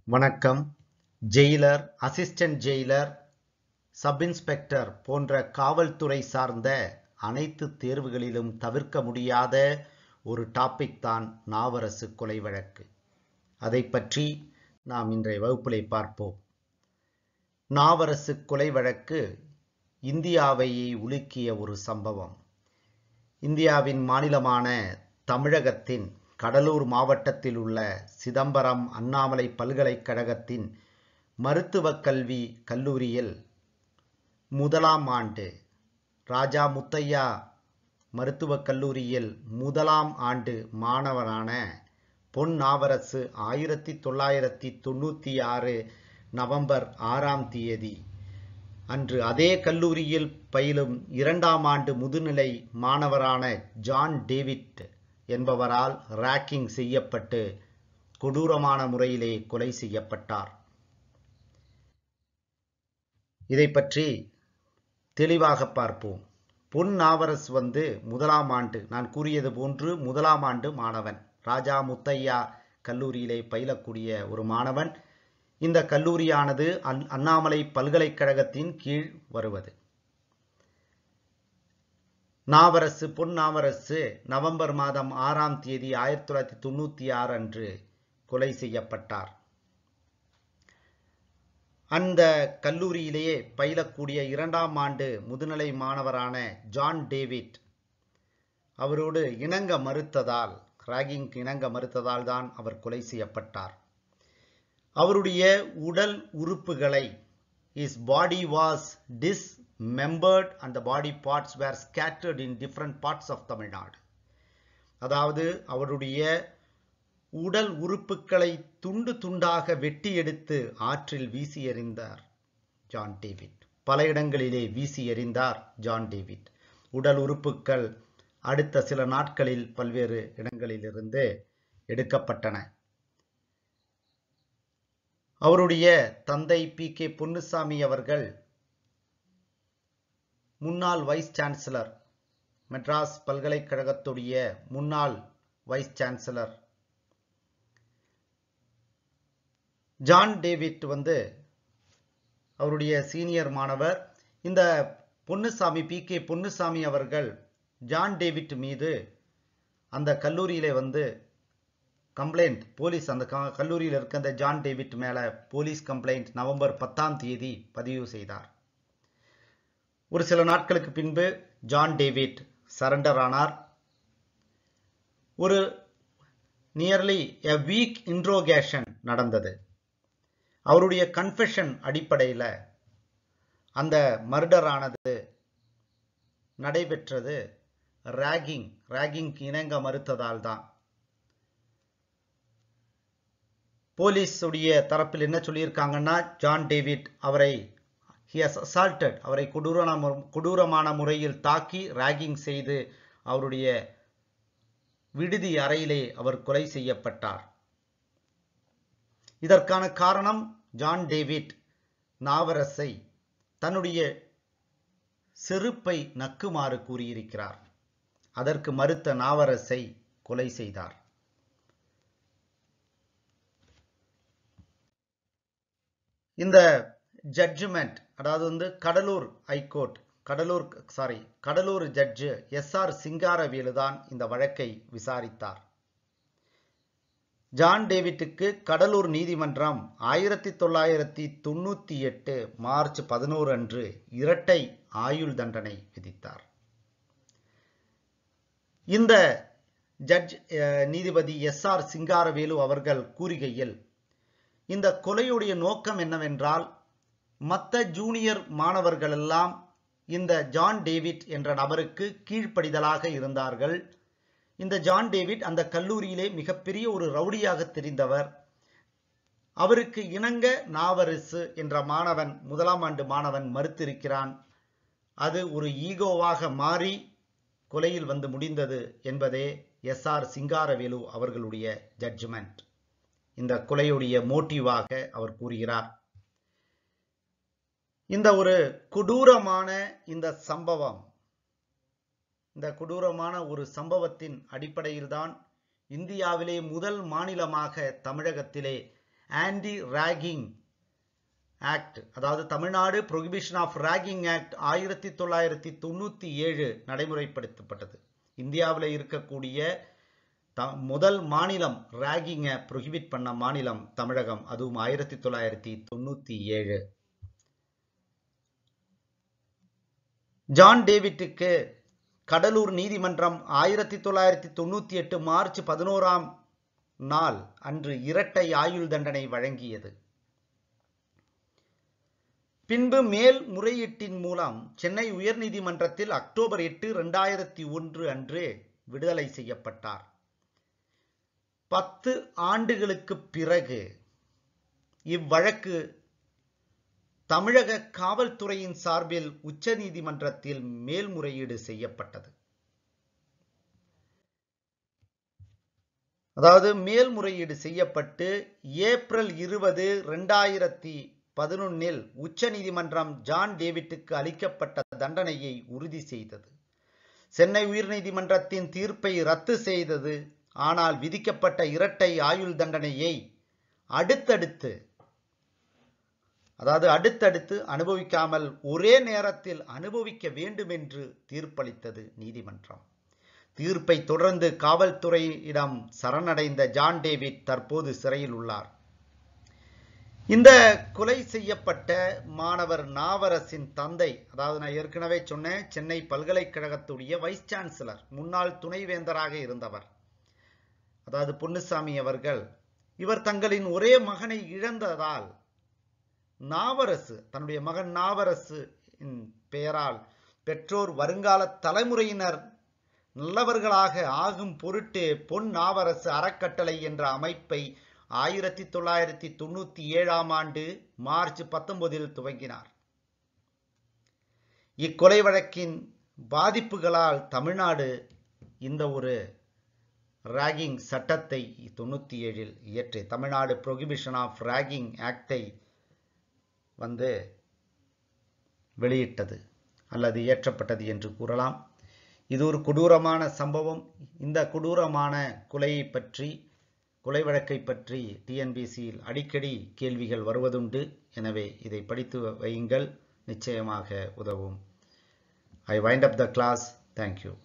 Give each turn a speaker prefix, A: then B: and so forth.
A: வணக்கம் jailer assistant jailer sub inspector போன்ற காவல்துறை சார்ந்த அனைத்து தேர்வுகளிலும் தவிர்க்க முடியாத ஒரு டாபிக் தான் நாவரசு கொலை வழக்கு அதை பற்றி நாம் இன்றைய வகுப்பிலே பார்ப்போம் நாவரசு கொலை வழக்கு இந்தியாவையே உலுக்கிய ஒரு சம்பவம் இந்தியாவின் மாநிலமான தமிழகத்தின் கடலூர் மாவட்டத்தில் உள்ள சிதம்பரம் அண்ணாமலை பல்கலைக்கழகத்தின் மருத்துவக் கல்வி கல்லூரியில் முதலாம் ஆண்டு ராஜா முத்தையா மருத்துவக் கல்லூரியில் முதலாம் ஆண்டு மாணவனான பொன் நாவரசு ஆயிரத்தி தொள்ளாயிரத்தி தொண்ணூற்றி ஆறு நவம்பர் ஆறாம் தேதி அன்று அதே கல்லூரியில் பயிலும் இரண்டாம் ஆண்டு முதுநிலை மாணவரான ஜான் டேவிட் என்பவரால் ராக்கிங் செய்யப்பட்டு கொடூரமான முறையிலே கொலை செய்யப்பட்டார் இதை பற்றி தெளிவாக பார்ப்போம் பொன் நாவரஸ் வந்து முதலாம் ஆண்டு நான் கூறியது போன்று முதலாம் ஆண்டு மாணவன் ராஜா முத்தையா கல்லூரியிலே பயிலக்கூடிய ஒரு மாணவன் இந்த கல்லூரியானது அண்ணாமலை பல்கலைக்கழகத்தின் கீழ் வருவது நாவரசு பொன் நாவரசு நவம்பர் மாதம் ஆறாம் தேதி ஆயிரத்தி தொள்ளாயிரத்தி தொண்ணூத்தி ஆறு அன்று கொலை செய்யப்பட்டார் அந்த கல்லூரியிலேயே பயிலக்கூடிய இரண்டாம் ஆண்டு முதுநிலை மாணவரான ஜான் டேவிட் அவரோடு இணங்க மறுத்ததால் ராகிங் இணங்க மறுத்ததால் தான் அவர் கொலை செய்யப்பட்டார் அவருடைய உடல் உறுப்புகளை his body was dismembered and the body parts were scattered in different parts of Tamil Nadu அதாவது அவருடைய உடல் உறுப்புகளை துண்டு துண்டாக வெட்டி எடுத்து ஆற்றில் வீசி எறிந்தார் ஜான் டேவிட் பல இடங்களிலே வீசி எறிந்தார் ஜான் டேவிட் உடல் உறுப்புகள் அடுத்த சில நாட்களில் பல்வேறு இடங்களிலிருந்து எடுக்கப்பட்டன அவருடைய தந்தை பி கே பொன்னுசாமி அவர்கள் முன்னாள் வைஸ் சான்சலர் மெட்ராஸ் பல்கலைக்கழகத்துடைய முன்னாள் வைஸ் சான்சலர் ஜான் டேவிட் வந்து அவருடைய சீனியர் மாணவர் இந்த பொன்னுசாமி பி கே பொன்னுசாமி அவர்கள் ஜான் டேவிட் மீது அந்த கல்லூரியிலே வந்து கம்ப்ளைண்ட் போலீஸ் அந்த கல்லூரியில் இருக்க அந்த ஜான் டேவிட் மேல போலீஸ் கம்ப்ளைண்ட் நவம்பர் பத்தாம் தேதி பதிவு செய்தார் ஒரு சில நாட்களுக்கு பின்பு ஜான் டேவிட் சரண்டர் ஆனார் ஒரு நியர்லி எ வீக் இன்ட்ரோகேஷன் நடந்தது அவருடைய கன்ஃபெஷன் அடிப்படையில் அந்த மர்டர் ஆனது நடைபெற்றது ராகிங் ராகிங் இணங்க மறுத்ததால் தான் போலீஸ் உடைய தரப்பில் என்ன சொல்லியிருக்காங்கன்னா ஜான் டேவிட் அவரை ஹி ஹஸ் அசால்டட் அவரை கொடூரமான கொடூரமான முறையில் தாக்கி ராகிங் செய்து அவருடைய விடுதி அறையிலே அவர் கொலை செய்யப்பட்டார் இதற்கான காரணம் ஜான் டேவிட் நாவரசை தன்னுடைய செருப்பை நக்குமாறு கூறியிருக்கிறார் அதற்கு மறுத்த நாவரசை கொலை செய்தார் இந்த ஜட்ஜ்மெண்ட் அதாவது வந்து Cuddalore high court Cuddalore sorry Cuddalore judge S R Singaravelu தான் இந்த வழக்கை விசாரித்தார் ஜான் டேவிட்டுக்கு கடலூர் நீதிமன்றம் ஆயிரத்தி தொள்ளாயிரத்தி தொண்ணூத்தி எட்டு மார்ச் பதினோரு அன்று இரட்டை ஆயுள் தண்டனை விதித்தார் இந்த ஜட்ஜ் நீதிபதி எஸ் ஆர் சிங்காரவேலு அவர்கள் கூறுகையில் இந்த கொலையுடைய நோக்கம் என்னவென்றால் மற்ற ஜூனியர் மாணவர்கள் எல்லாம் இந்த ஜான் டேவிட் என்ற நபருக்கு கீழ்ப்படிதலாக இருந்தார்கள் இந்த ஜான் டேவிட் அந்த கல்லூரியிலே மிகப்பெரிய ஒரு ரவுடியாக தெரிந்தவர் அவருக்கு இணங்க நாவரிசு என்ற மாணவன் முதலாம் ஆண்டு மாணவன் மறுத்திருக்கிறான் அது ஒரு ஈகோவாக மாறி கொலையில் வந்து முடிந்தது என்பதே எஸ் ஆர் சிங்காரவேலு அவர்களுடைய ஜட்ஜ்மெண்ட் இந்த கொலையுடைய மோட்டிவாக அவர் கூறுகிறார் இந்த ஒரு கொடூரமான இந்த சம்பவம் இந்த கொடூரமான ஒரு சம்பவத்தின் அடிப்படையில்தான் இந்தியாவிலே முதல் மாநிலமாக தமிழகத்திலே ஆன்டி ராகிங் ஆக்ட் அதாவது Tamil Nadu prohibition of ragging act ஆயிரத்தி தொள்ளாயிரத்தி தொண்ணூற்றி ஏழு நடைமுறைப்படுத்தப்பட்டது இந்தியாவில் இருக்கக்கூடிய த முதல் மாநிலம் ராகிங்கை ப்ரொஹிபிட் பண்ண மாநிலம் தமிழகம் அதுவும் ஆயிரத்தி தொள்ளாயிரத்தி தொண்ணூற்றி ஏழு ஜான் டேவிட்டுக்கு கடலூர் நீதிமன்றம் ஆயிரத்தி தொள்ளாயிரத்தி தொண்ணூற்றி எட்டு மார்ச் பதினோராம் நாள் அன்று இரட்டை ஆயுள் தண்டனை வழங்கியது பின்பு மேல் முறையீட்டின் மூலம் சென்னை உயர்நீதிமன்றத்தில் அக்டோபர் எட்டு இரண்டாயிரத்தி ஒன்று அன்று விடுதலை செய்யப்பட்டார் பத்து ஆண்டுகளுக்கு பிறகு இவ்வழக்கு தமிழக காவல்துறையின் சார்பில் உச்சநீதிமன்றத்தில் மேல்முறையீடு செய்யப்பட்டது அதாவது மேல்முறையீடு செய்யப்பட்டு ஏப்ரல் இருபது ரெண்டாயிரத்தி பதினொன்னில் உச்ச நீதிமன்றம் ஜான் டேவிட்டுக்கு அளிக்கப்பட்ட தண்டனையை உறுதி செய்தது சென்னை உயர்நீதிமன்றத்தின் தீர்ப்பை ரத்து செய்தது ஆனால் விதிக்கப்பட்ட இரட்டை ஆயுள் தண்டனையை அடுத்தடுத்து அதாவது அடுத்தடுத்து அனுபவிக்காமல் ஒரே நேரத்தில் அனுபவிக்க வேண்டும் என்று தீர்ப்பளித்தது நீதிமன்றம் தீர்ப்பை தொடர்ந்து காவல்துறையிடம் சரணடைந்த ஜான் டேவிட் தற்போது சிறையில் உள்ளார் இந்த கொலை செய்யப்பட்ட மாணவர் நாவரசின் தந்தை அதாவது நான் ஏற்கனவே சொன்னேன் சென்னை பல்கலைக்கழகத்துடைய வைஸ் சான்சலர் முன்னாள் துணைவேந்தராக இருந்தவர் அதாவது பொன்னுசாமி அவர்கள் இவர் தங்களின் ஒரே மகனை இழந்ததால் நாவரசு தன்னுடைய மகன் நாவரசு பெயரால் பெற்றோர் வருங்கால தலைமுறையினர் நல்லவர்களாக ஆகும் பொருட்டு பொன் நாவரசு அறக்கட்டளை என்ற அமைப்பை ஆயிரத்தி தொள்ளாயிரத்தி தொண்ணூத்தி ஏழாம் ஆண்டு மார்ச் பத்தொன்பதில் துவங்கினார் இக்கொலை வழக்கின் பாதிப்புகளால் தமிழ்நாடு இந்த ஒரு ராகிங் சட்டத்தை தொண்ணூற்றி ஏழில் இயற்றி தமிழ்நாடு ப்ரொஹிபிஷன் ஆஃப் ராகிங் ஆக்டை வந்து வெளியிட்டது அல்லது இயற்றப்பட்டது என்று கூறலாம் இது ஒரு கொடூரமான சம்பவம் இந்த கொடூரமான கொலையை பற்றி கொலை வழக்கை பற்றி டிஎன்பிசியில் அடிக்கடி கேள்விகள் வருவதுண்டு எனவே இதை படித்து வையுங்கள் நிச்சயமாக உதவும் I wind up the class thank you